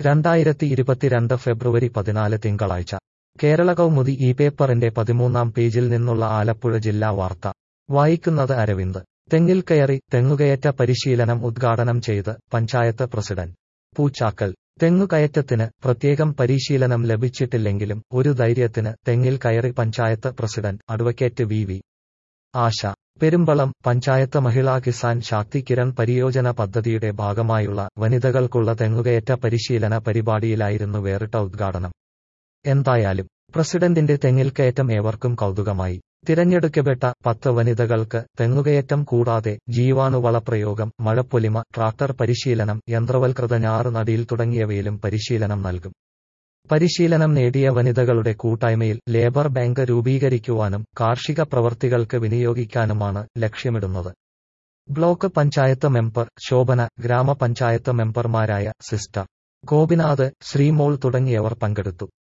രണ്ടായിരത്തി ഇരുപത്തിരണ്ട് ഫെബ്രുവരി പതിനാല് തിങ്കളാഴ്ച കേരള കൗമുദി ഈ പേപ്പറിന്റെ പതിമൂന്നാം പേജിൽ നിന്നുള്ള ആലപ്പുഴ ജില്ലാ വാർത്ത വായിക്കുന്നത് അരവിന്ദ് തെങ്ങിൽ കയറി തെങ്ങുകയറ്റ പരിശീലനം ഉദ്ഘാടനം ചെയ്ത് പഞ്ചായത്ത് പ്രസിഡന്റ് പൂച്ചാക്കൽ തെങ്ങുകയറ്റത്തിന് പ്രത്യേകം പരിശീലനം ലഭിച്ചിട്ടില്ലെങ്കിലും ഒരു ധൈര്യത്തിന് തെങ്ങിൽ കയറി panchayat president advocate V V Asha Perumbalam panchayat Mahila Kisan Shakti Kiran Pariyojana പദ്ധതിയുടെ ഭാഗമായുള്ള വനിതകൾക്കുള്ള തെങ്ങുകയറ്റ പരിശീലന പരിപാടിയിലായിരുന്നു വേറിട്ട ഉദ്ഘാടനം എന്തായാലും പ്രസിഡന്റിന്റെ തെങ്ങിൽ കയറ്റം ഏവർക്കും കൗതുകമായി തിരഞ്ഞെടുക്കപ്പെട്ട പത്ത് വനിതകൾക്ക് തെങ്ങുകയറ്റം കൂടാതെ ജീവാണുവളപ്രയോഗം മഴപ്പൊലിമ ട്രാക്ടർ പരിശീലനം യന്ത്രവൽകൃത ഞാറ് നടിയിൽ തുടങ്ങിയവയിലും പരിശീലനം നൽകും പരിശീലനം നേടിയ വനിതകളുടെ കൂട്ടായ്മയിൽ ലേബർ ബാങ്ക് രൂപീകരിക്കുവാനും കാർഷിക പ്രവർത്തികൾക്ക് വിനിയോഗിക്കാനുമാണ് ലക്ഷ്യമിടുന്നത് ബ്ലോക്ക് പഞ്ചായത്ത് മെമ്പർ ശോഭന ഗ്രാമപഞ്ചായത്ത് മെമ്പർമാരായ സിസ്റ്റർ ഗോപിനാഥ് ശ്രീമോൾ തുടങ്ങിയവർ പങ്കെടുത്തു